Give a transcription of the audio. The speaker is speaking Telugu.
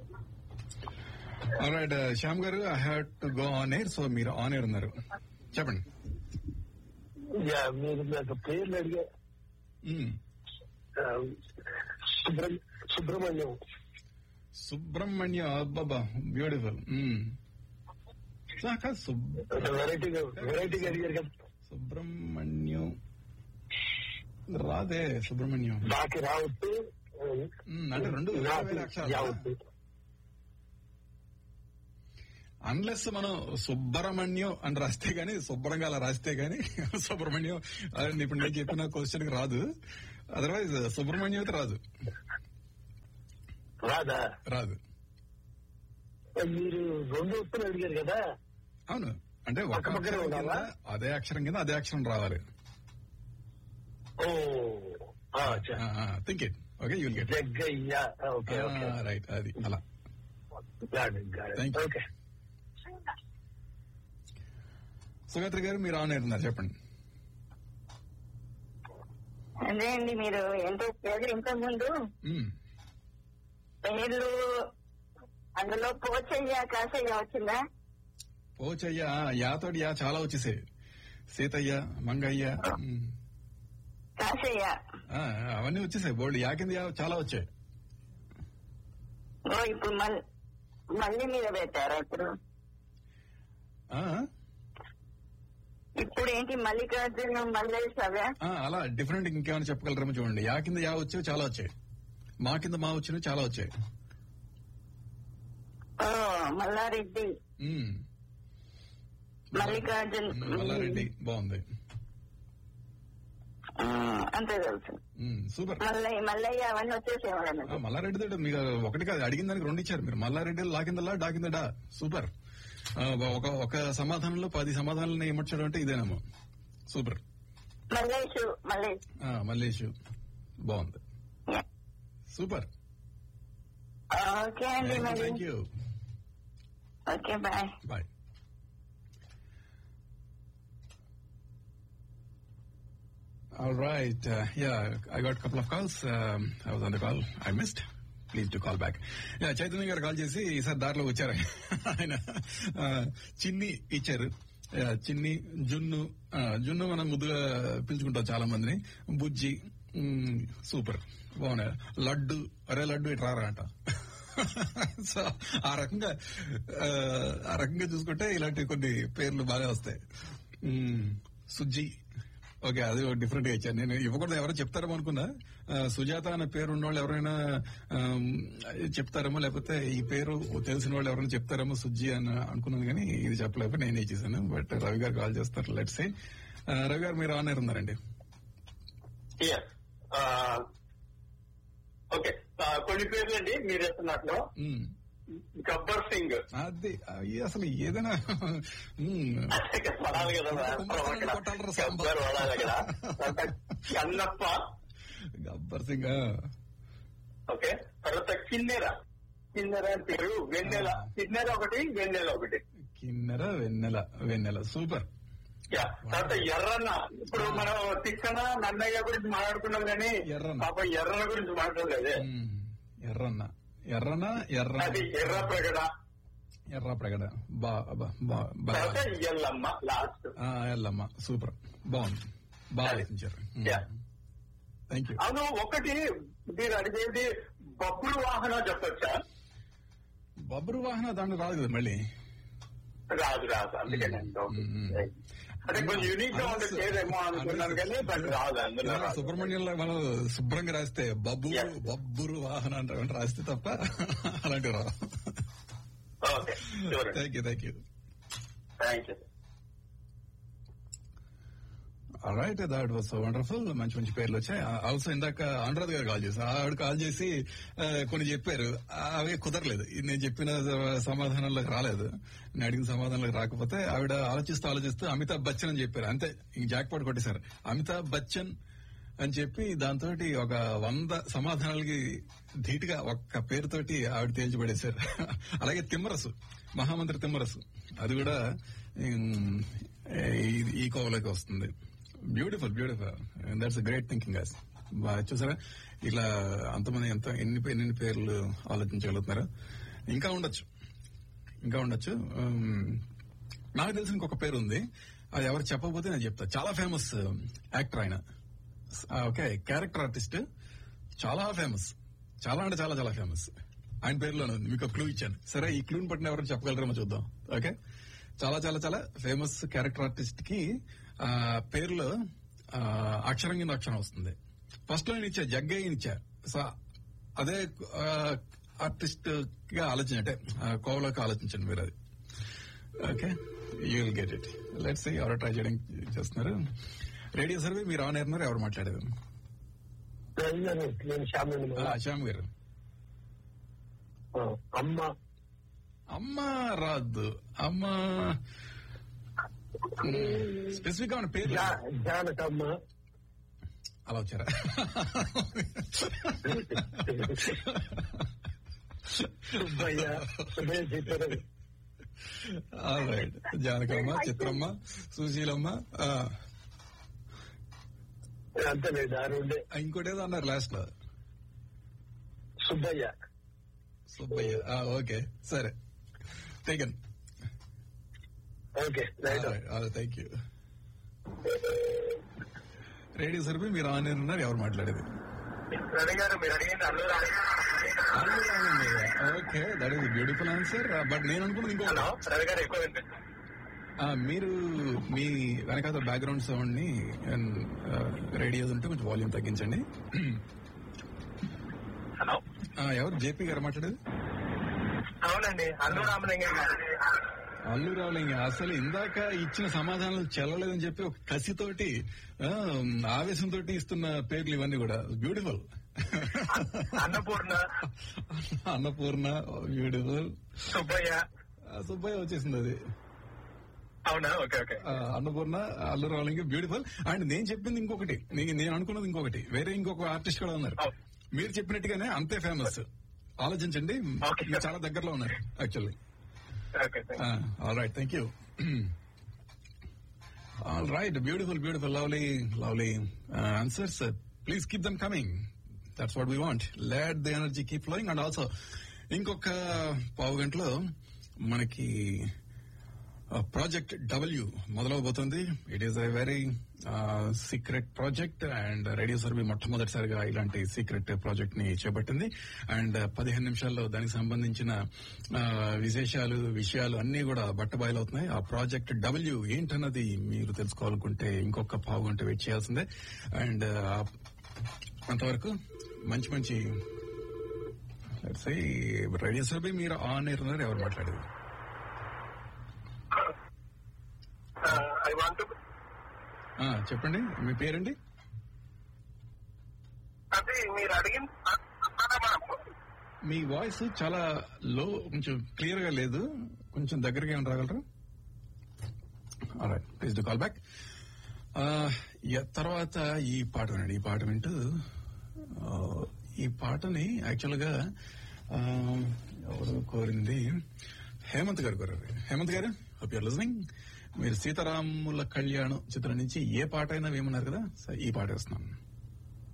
Right Shyam garu I have to go on air so మీరు ఆన్ ఎయిర్ ఉన్నారు చెప్పండి యా మీరు నాకు పేర్లు అడిగా మ్మ్. ఆ, సుబ్రహ్ సుబ్రహ్మణ్యం సుబ్రహ్మణ్య అబ్బాబా బ్యూటిఫుల్ కాదు సుబ్ వెరైటీగా వెరైటీగా అడిగారు కదా సుబ్రహ్మణ్యం రాదే సుబ్రహ్మణ్యం బాకి రావద్దు మ్మ్, అంటే రెండు వేరే వేరే అక్షరాలు యావద్దు అన్లెస్ మనం సుబ్రహ్మణ్యం అని రాస్తే గాని శుభ్రంగా అలా రాస్తే గాని సుబ్రహ్మణ్యం అదే ఇప్పుడు నేను చెప్పిన క్వశ్చన్ కి రాదు అదర్వైజ్ సుబ్రహ్మణ్యం అయితే రాదు రాదా రాదు మీరు రెండు వస్తువులు అడిగారు కదా అవును అంటే ఒక పక్క పక్కనే అక్షరం కింద ఉండాలా? అదే అక్షరం కింద అదే అక్షరం రావాలి ఓ ఆ, అచ్చా. Think it okay you'll get Jaggaiah okay okay right అది అలా Got it, got it. Thank you. Okay Sugatri garu మీరు ఆన్ ఉన్నారు చెప్పండి అదే అండి మీరు ఎంతో పేరు ఇంతకు ముందు మ్మ్. పేర్లు అందులో పోచయ్య కాసయ్య వచ్చిందా పోచయ్య యాతోడి యా చాలా వచ్చేసాయి సీతయ్య మంగయ్య మ్మ్. కాసయ్య ఆ, అవన్నీ వచ్చేసాయి బోల్డ్ యా కింద యా చాలా వచ్చాయి ఓ ఇప్పుడు మళ్ళీ మళ్ళీ మీద పెట్టారా ఇప్పుడు ఆ, ఇప్పుడు ఏంటి మల్లికార్జున మల్లేష్ అవే ఆ, అలా డిఫరెంట్ ఇంకేమైనా చెప్పగలరేమో చూడండి యా కింద యా వచ్చేవి చాలా వచ్చాయి మా కింద మా వచ్చినవి చాలా వచ్చాయి ఓ మల్లారెడ్డి మ్మ్. మల్లికార్జున్ మల్లారెడ్డి బాగుంది ఆ, అంతే తెలుసు మ్మ్, సూపర్ మల్లయ్య మల్లయ్య అవన్నీ వచ్చేసేవాళ్ళ ఆ, మల్లారెడ్డి తోటి మీకు ఒకటి కాదు అడిగిన దానికి రెండు ఇచ్చారు మీరు మల్లారెడ్డి లాకిందలా డాకిందడా సూపర్ ఆ, ఒక ఒక సమాధానంలో పది సమాధానాలను ఏమొచ్చాడు అంటే ఇదేనేమో సూపర్ మల్లేష్ మల్లేష్ ఆ, మల్లేషు బాగుంది సూపర్ ఓకే అండి మరి thank you okay bye bye All right. Uh, yeah, I got a couple of calls. Um, I was on the call. I missed. Please to call back Chaitanya garu call చేసి ఈసారి దారిలో వచ్చారు ఆయన ఆ, చిన్ని ఇచ్చారు ఆ, చిన్ని జున్ను ఆ, జున్ను మనం ముద్దుగా పిలుచుకుంటాం చాలా మందిని బుజ్జి మ్, సూపర్ బాగున్నాయి లడ్డు అరే లడ్డు ఇటు రారా అంట సో ఆ రకంగా ఆ, ఆ రకంగా చూసుకుంటే ఇలాంటి కొన్ని పేర్లు బాగా వస్తాయి మ్, సుజ్జి ఓకే అది డిఫరెంట్ గా ఇచ్చాను నేను ఇవ్వకూడదు ఎవరో చెప్తారేమో అనుకున్నా ఆ, సుజాత అనే పేరు ఉన్నవాళ్ళు ఎవరైనా ఆమ్, చెప్తారేమో లేకపోతే ఈ పేరు తెలిసిన వాళ్ళు ఎవరైనా చెప్తారేమో సుజ్జి అని అనుకున్నాను కానీ ఇది చెప్పలేకపోతే నేనే ఇచ్చేసాను బట్ రవి గారు కాల్ చేస్తారు లెట్స్ సే రవి గారు మీరు ఆనర్ ఉన్నారండి Yes. ఆ, ఓకే ఆ, కొన్ని పేర్లు అండి మీరు చెప్తున్నట్లు మ్, గబ్బర్ సింగ్ అది అయ్యి అసలు ఏదైనా మ్, పడాలి కదా కుంభకర్ణుని కొట్టాలరా సాంబా. గబ్బర్ పడాలి కదా తర్వాత కన్నప్ప గబ్బర్ సింగ్ ఆ. ఓకే తర్వాత కిన్నెర కిన్నెర అని పేరు వెన్నెల కిన్నెర ఒకటి వెన్నెల ఒకటి కిన్నెర వెన్నెల వెన్నెల సూపర్ యా. తర్వాత ఎర్రన్న ఇప్పుడు మనం తిక్కన నన్నయ్య గురించి మాట్లాడుకున్నాం కానీ ఎర్రన్న. పాప ఎర్రన్న గురించి మాట్లాడలేదు మ్, ఎర్రన్న ఎర్రన ఎర్ర అది ఎర్ర ప్రగడ ఎర్ర ప్రగడ బా బా బా బా తర్వాత ఎల్లమ్మ లాస్ట్ ఆ, ఎల్లమ్మ సూపర్ బాగుంది బాగా ఆలోచించారు Yeah. థ్యాంక్ యూ అవును ఒకటి మీరు అడిగేది బొబ్బులు వాహనం చెప్పొచ్చా బొబ్బరు వాహన దాంట్లో రాదు కదా మళ్ళీ రాదు రాదు అందుకే నేను doubt. మ్మ్. అంటే కొంచెం యూనిక్ గా ఉండే పేరేమో అనుకున్నాను కానీ బట్ రాదు అందులో ఏదైనా రాదు. సుబ్రహ్మణ్యంలో మనం శుభ్రంగా రాస్తే బబ్బు Yeah. బబ్బురు వాహన అంటే రాస్తే తప్ప అలాంటివి రావు okay sure thank you thank you thank you right that was wonderful మంచి మంచి పేర్లు వచ్చాయి ఆల్సో ఇందాక అనురాధ్ గారు కాల్ చేశారు ఆవిడ కాల్ చేసి ఆ, కొన్ని చెప్పారు అవి కుదరలేదు ఇది నేను చెప్పిన సమాధానంలోకి రాలేదు నేను అడిగిన సమాధానంలోకి రాకపోతే ఆవిడ ఆలోచిస్తూ ఆలోచిస్తూ అమితాబ్ బచ్చన్ అని చెప్పారు అంతే ఇంక జాక్ పాట్ కొట్టేశారు అమితాబ్ బచ్చన్ అని చెప్పి దాంతో ఒక వంద సమాధానాలకి ధీటుగా ఒక్క పేరుతోటి ఆవిడ తేల్చిపడేశారు అలాగే తిమ్మరసు మహామంత్రి తిమ్మరసు అది కూడా ఉమ్, ఈ- ఈ కోవలోకి వస్తుంది beautiful beautiful that's great thinking guys చూసారా ఇలా అంతమంది ఎంత ఎన్ని ఎన్ని పేర్లు ఆలోచించగలుగుతున్నారు ఇంకా ఉండొచ్చు ఇంకా ఉండొచ్చు ఉమ్, నాకు తెలిసిన ఇంకొక పేరు ఉంది అది ఎవరు చెప్పకపోతే నేను చెప్తా చాలా ఫేమస్ యాక్టర్ ఆయన ఆ, ఓకే క్యారెక్టర్ ఆర్టిస్ట్ చాలా ఫేమస్ చాలా అంటే చాలా చాలా ఫేమస్ ఆయన పేరులోనే ఉంది మీకు క్లూ ఇచ్చాను సరే ఈ క్లూని పట్టిన ఎవరైనా చెప్పగలరేమో చూద్దాం ఓకే చాలా చాలా చాలా ఫేమస్ క్యారెక్టర్ ఆర్టిస్ట్ కి ఆ, పేరులో ఆ, అక్షరం కింద అక్షరం వస్తుంది ఫస్ట్ లో నేను ఇచ్చా జగ్గే ఇచ్చా సో అదే ఆర్టిస్ట్ గా ఆలోచించండి అంటే ఆ, కోవలోకి ఆలోచించండి మీరు అది okay you will get it let's ఎవరో ట్రై చేయడం చేస్తున్నారు రేడియో సర్వే మీరు ఆన్ ఎయిర్ ఎవరు మాట్లాడేది నేను నేను శ్యామని ఆ, శ్యామ్ గారు అమ్మ అమ్మ రాదు అమ్మ స్పెసిఫిక్ గా ఉన్న పేరు జా- జానకమ్మ అలా వచ్చారా సుబ్బయ్య సుబ్బయ్య చిత్తరు రైట్ జానకమ్మ చిత్రమ్మ సుశీలమ్మ ఆ, అంతే లేదు ఆ రెండే ఇంకోటి ఏదో అన్నారు లాస్ట్ లో సుబ్బయ్య సుబ్బయ్య ఓకే సరే taken okay right thank you radio survey మీరు ఆన్ ఎయిర్ ఉన్నారు ఎవరు మాట్లాడేది రవి గారు మీరు అడిగింది Allu okay that is beautiful answer but నేను అనుకున్నది ఇంకో హలో రవి గారు ఎక్కువ వినిపిస్తుంది ఆ, మీరు మీ వెనకాల బ్యాక్గ్రౌండ్ సౌండ్ ని రేడియో ఉంటే కొంచెం వాల్యూమ్ తగ్గించండి హలో ఆ, ఎవరు జేపీ గారు మాట్లాడేది అవునండి అల్లు రామలింగం గారు అల్లు రావులింగ అసలు ఇందాక ఇచ్చిన సమాధానాలు చెల్లలేదని చెప్పి ఒక కసితోటి ఆ, ఆవేశంతో ఇస్తున్న పేర్లు ఇవన్నీ కూడా బ్యూటిఫుల్ అన్నపూర్ణ అన్నపూర్ణ బ్యూటిఫుల్ సుబ్బయ్య సుబ్బయ్య వచ్చేసింది అది అవునా ఓకే ఓకే ఆ, అన్నపూర్ణ అల్లు రావులింగ బ్యూటిఫుల్ అండ్ నేను చెప్పింది ఇంకొకటి నేను నేను అనుకున్నది ఇంకొకటి వేరే ఇంకొక ఆర్టిస్ట్ కూడా ఉన్నారు అవును. మీరు చెప్పినట్టుగానే అంతే ఫేమస్ ఆలోచించండి Okay. మీరు చాలా దగ్గరలో ఉన్నారు actually okay thanks. Uh, all right, thank you. all right, beautiful, beautiful, lovely, lovely uh, answers. Uh, please keep them coming. That's what we want. Let the energy keep flowing. And also, ఇంకొక పావు గంటలో మనకి ప్రాజెక్ట్ డబ్ల్యూ మొదలవబోతుంది it is a very secret project and radio survey మొట్టమొదటిసారిగా ఇలాంటి సీక్రెట్ ప్రాజెక్ట్ ని చేపట్టింది అండ్ పదిహేను నిమిషాల్లో దానికి సంబంధించిన ఆ, విశేషాలు విషయాలు అన్ని కూడా బట్టబయలవుతున్నాయి ఆ ప్రాజెక్ట్ డబ్ల్యూ ఏంటన్నది మీరు తెలుసుకోవాలనుకుంటే ఇంకొక పావు గంట వెయిట్ చేయాల్సిందే అండ్ అంతవరకు మంచి మంచి రేడియో సర్వీ మీరు ఆన్ ఎయిర్ ఉన్నారు ఎవరు మాట్లాడేది ఐ వాంట్ ఆ, చెప్పండి మీ పేరండి అది మీరు అడిగిన మీ వాయిస్ చాలా లో కొంచెం క్లియర్ గా లేదు కొంచెం దగ్గరగా ఏమైనా రాగలరా ప్లీజ్ డు కాల్ బ్యాక్ తర్వాత ఈ పాట వినండి ఈ పాట వింటూ ఆ, ఈ పాటని యాక్చువల్ గా ఆ, ఎవరు కోరింది హేమంత్ గారు కోరారు హేమంత్ గారు హోప్ యూర్ లిజనింగ్ మీరు సీతారాముల కళ్యాణం చిత్రం నుంచి ఏ పాట అయినా వేయమన్నారు కదా సో ఈ పాట వేస్తున్నాను